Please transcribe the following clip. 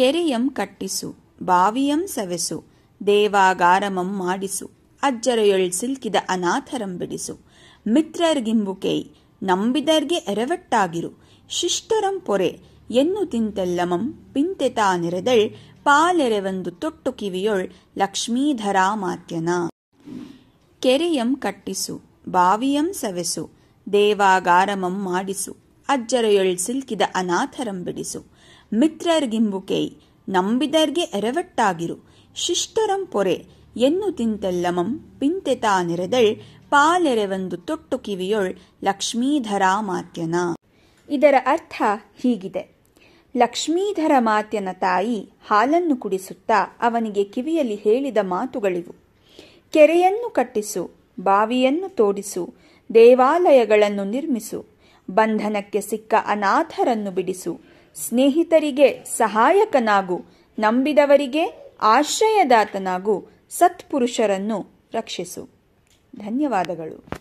ಕೆರೆಯಂ ಕಟ್ಟಿಸು ಬಾವಿಯಂ ಸವೆಸು ದೇವಾಗಾರಮಂ ಮಾಡಿಸು ಅಜ್ಜರಯೊಳ್ ಸಿಲ್ಕಿದ ಅನಾಥರಂ ಬಿಡಿಸು ಮಿತ್ರರ್ಗಿಂಬುಕೇಯ್ ನಂಬಿದರ್ಗೆ ಎರವಟ್ಟಾಗಿರು ಶಿಷ್ಟರಂ ಪೊರೆ ಎನ್ನು ತಿಂತೆಲ್ಲಮಂ ಪಿಂತೆತಾ ನೆರೆದಳ್ ಪಾಲೆರೆವಂದು ತೊಟ್ಟು ಕಿವಿಯೊಳ್ ಲಕ್ಷ್ಮೀಧರಾ ಮಾತ್ಯನ ಕೆರೆಯಂ ಕಟ್ಟಿಸು ಬಾವಿಯಂ ಸವೆಸು ದೇವಾಗಾರಮಂ ಮಾಡಿಸು ಅಜ್ಜರಯೊಳ್ ಸಿಲ್ಕಿದ ಅನಾಥರಂ ಬಿಡಿಸು ಮಿತ್ರರ್ಗಿಂಬುಕೇಯ್ ನಂಬಿದರ್ಗೆ ಎರವಟ್ಟಾಗಿರು ಶಿಷ್ಟರಂ ಪೊರೆ ಎನ್ನು ತಿಂತೆಲ್ಲಮಂ ಪಿಂತೆತಾ ನೆರೆದಳ್ ಪಾಲೆರೆವಂದು ತೊಟ್ಟು ಕಿವಿಯೊಳ್ ಲಕ್ಷ್ಮೀಧರಾ ಮಾತ್ಯನ ಇದರ ಅರ್ಥ ಹೀಗಿದೆ ಲಕ್ಷ್ಮೀಧರ ಮಾತ್ಯನ ತಾಯಿ ಹಾಲನ್ನು ಕುಡಿಸುತ್ತಾ ಅವನಿಗೆ ಕಿವಿಯಲ್ಲಿ ಹೇಳಿದ ಮಾತುಗಳಿವು ಕೆರೆಯನ್ನು ಕಟ್ಟಿಸು ಬಾವಿಯನ್ನು ತೋಡಿಸು ದೇವಾಲಯಗಳನ್ನು ನಿರ್ಮಿಸು ಬಂಧನಕ್ಕೆ ಸಿಕ್ಕ ಅನಾಥರನ್ನು ಬಿಡಿಸು ಸ್ನೇಹಿತರಿಗೆ ಸಹಾಯಕನಾಗು ನಂಬಿದವರಿಗೆ ಆಶ್ರಯದಾತನಾಗು ಸತ್ಪುರುಷರನ್ನು ರಕ್ಷಿಸು ಧನ್ಯವಾದಗಳು